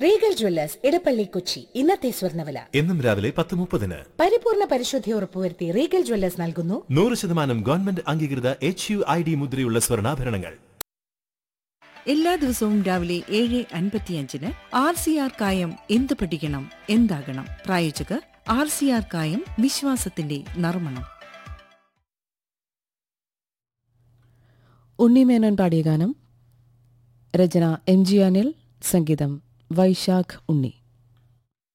Regal Jewellers Edappally Kochi ഇന്നത്തെ സ്വർണ്ണവില എന്നും രാവിലെ പത്ത് മുപ്പതിന് പരിപൂർണ പരിശുദ്ധി ഉറപ്പുവരുത്തി റീഗൽ ജ്വല്ലേഴ്സ് നൽകുന്നു നൂറ് ശതമാനം ഗവൺമെന്റ് അംഗീകൃത എച്ച് യു ഐ ഡി മുദ്രയുള്ള സ്വർണ്ണാഭരണങ്ങൾ എല്ലാ ദിവസവും രാവിലെ ഏഴ് അൻപത്തിയഞ്ചിന് ആർ സി ആർ കായം എന്ത് പഠിക്കണം എന്താകണം പ്രായോജകർ ആർ സി ആർ കായം വിശ്വാസത്തിന്റെ നർമ്മണം ഉണ്ണിമേനോൻ പാടിയ ഗാനം രചന എം ജി അനിൽ സംഗീതം വൈശാഖ് ഉണ്ണി